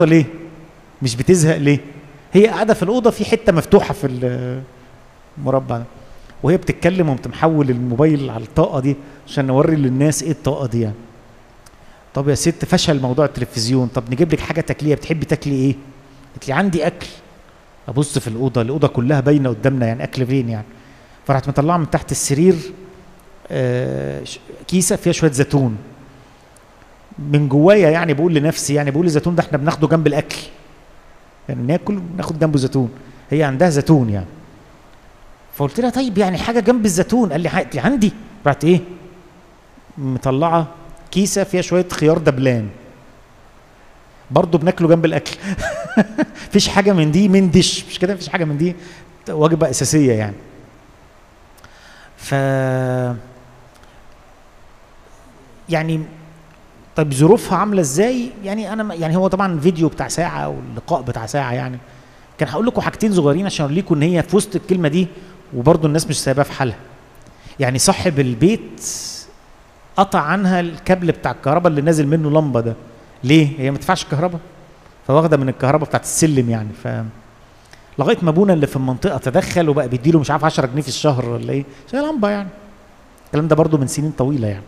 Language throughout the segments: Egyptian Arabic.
ليه مش بتزهق ليه هي قاعده في الاوضه في حته مفتوحه في المربع ده وهي بتتكلم وقمت محول الموبايل على الطاقه دي عشان نوري للناس ايه الطاقه دي يعني طب يا ست فشل موضوع التلفزيون طب نجيب لك حاجه تاكليها بتحبي تاكلي ايه قلت لي عندي اكل ابص في الاوضه الاوضه كلها باينه قدامنا يعني اكل فين يعني فرحت مطلعه من تحت السرير آه كيسه فيها شويه زيتون من جوايا يعني بقول لنفسي يعني بقول الزيتون ده احنا بناخده جنب الاكل يعني ناكل ناخد جنبه زيتون هي عندها زيتون يعني فقلت لها طيب يعني حاجه جنب الزيتون قال لي قلت لي عندي رحت ايه مطلعه كيسه فيها شويه خيار دبلان برضه بناكله جنب الاكل مفيش حاجه من دي من دش مش كده مفيش حاجه من دي وجبه اساسيه يعني ف يعني طيب ظروفها عامله ازاي يعني انا يعني هو طبعا فيديو بتاع ساعه او اللقاء بتاع ساعه يعني كان هقول لكم حاجتين صغيرين عشان اوريكم ان هي في وسط الكلمه دي وبرضه الناس مش سايباها في حالها يعني صاحب البيت قطع عنها الكابل بتاع الكهرباء اللي نازل منه لمبه ده ليه هي ما تدفعش كهرباء فواخده من الكهرباء بتاعت السلم يعني ف لغايه ما ابونا اللي في المنطقه تدخل وبقى بيديله مش عارف 10 جنيه في الشهر ولا ايه زي لمبه يعني الكلام ده برضه من سنين طويله يعني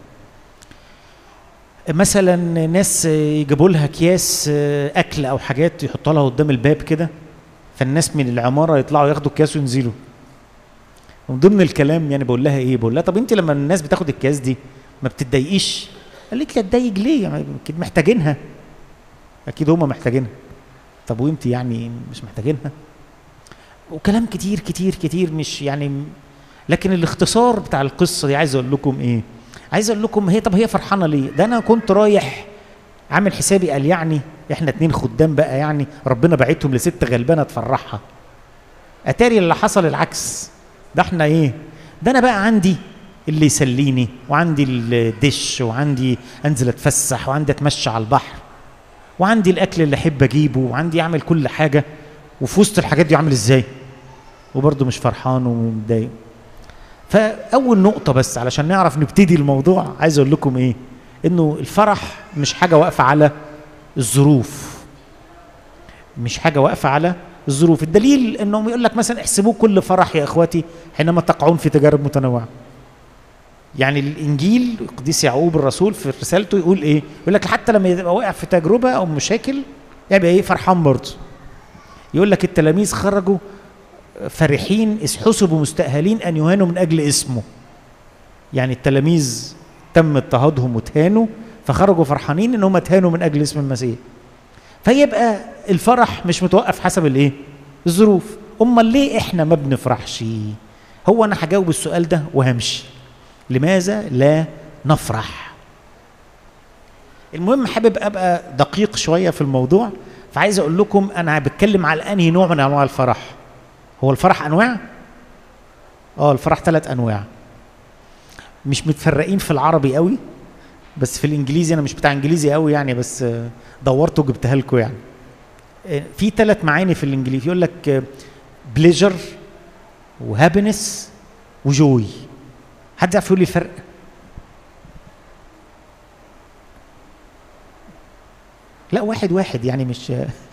مثلا ناس يجيبوا لها اكياس اكل او حاجات يحطها لها قدام الباب كده فالناس من العماره يطلعوا ياخدوا الكاس وينزلوا ومن ضمن الكلام يعني بقول لها ايه بقول لها طب انت لما الناس بتاخد الكاس دي ما بتتضايقيش قالت لي اتضايق ليه يعني اكيد محتاجينها اكيد هم محتاجينها طب وانت يعني مش محتاجينها وكلام كتير كتير كتير مش يعني لكن الاختصار بتاع القصه دي عايز اقول لكم ايه عايز اقول لكم هي طب هي فرحانه ليه ده انا كنت رايح عامل حسابي قال يعني احنا اتنين خدام بقى يعني ربنا بعتهم لست غلبانه تفرحها اتاري اللي حصل العكس ده احنا ايه ده انا بقى عندي اللي يسليني وعندي الدش وعندي انزل اتفسح وعندي اتمشى على البحر وعندي الاكل اللي احب اجيبه وعندي اعمل كل حاجه وفي وسط الحاجات دي عامل ازاي وبرضه مش فرحان ومتضايق فاول نقطه بس علشان نعرف نبتدي الموضوع عايز اقول لكم ايه انه الفرح مش حاجه واقفه على الظروف مش حاجه واقفه على الظروف الدليل انهم يقول لك مثلا احسبوا كل فرح يا اخواتي حينما تقعون في تجارب متنوعه يعني الانجيل القديس يعقوب الرسول في رسالته يقول ايه يقول لك حتى لما يبقى واقع في تجربه او مشاكل يبقى ايه فرحان برضه يقول لك التلاميذ خرجوا فرحين إذ حسبوا مستأهلين أن يهانوا من أجل اسمه يعني التلاميذ تم اضطهادهم وتهانوا فخرجوا فرحانين ان هم اتهانوا من اجل اسم المسيح فيبقى الفرح مش متوقف حسب الايه الظروف امال ليه احنا ما بنفرحش هو انا هجاوب السؤال ده وهمشي لماذا لا نفرح المهم حابب ابقى دقيق شويه في الموضوع فعايز اقول لكم انا بتكلم على انهي نوع من انواع الفرح هو الفرح انواع اه الفرح ثلاث انواع مش متفرقين في العربي قوي بس في الانجليزي انا مش بتاع انجليزي قوي يعني بس دورت وجبتها لكم يعني في ثلاث معاني في الانجليزي يقول لك بليجر وهابينس وجوي حد يعرف يقول لي الفرق لا واحد واحد يعني مش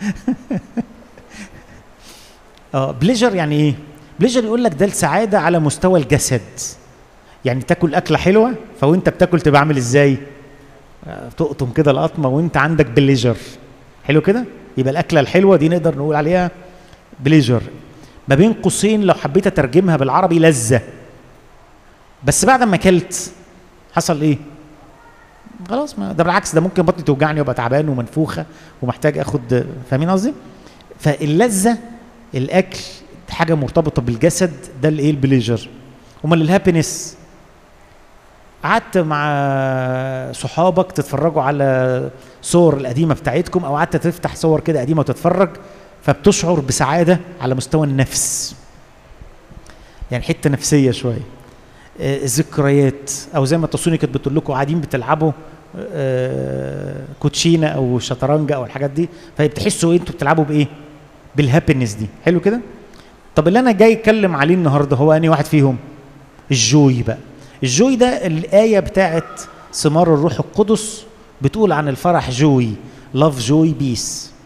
اه بليجر يعني ايه بليجر يقول لك ده السعاده على مستوى الجسد يعني تاكل اكله حلوه فوانت بتاكل تبقى عامل ازاي تقطم كده القطمه وانت عندك بليجر حلو كده يبقى الاكله الحلوه دي نقدر نقول عليها بليجر ما بين قوسين لو حبيت اترجمها بالعربي لذه بس بعد ما اكلت حصل ايه خلاص ما ده بالعكس ده ممكن بطني توجعني وابقى تعبان ومنفوخه ومحتاج اخد فاهمين قصدي فاللذه الاكل حاجه مرتبطه بالجسد ده الايه البليجر امال الهابينس قعدت مع صحابك تتفرجوا على صور القديمه بتاعتكم او قعدت تفتح صور كده قديمه وتتفرج فبتشعر بسعاده على مستوى النفس يعني حته نفسيه شويه آه ذكريات او زي ما تصوني كانت بتقول لكم قاعدين بتلعبوا آه كوتشينه او شطرنج او الحاجات دي فبتحسوا انتوا بتلعبوا بايه بالهابينس دي حلو كده طب اللي انا جاي اتكلم عليه النهارده هو انهي واحد فيهم الجوي بقى الجوي ده الآية بتاعت ثمار الروح القدس بتقول عن الفرح جوي لاف جوي بيس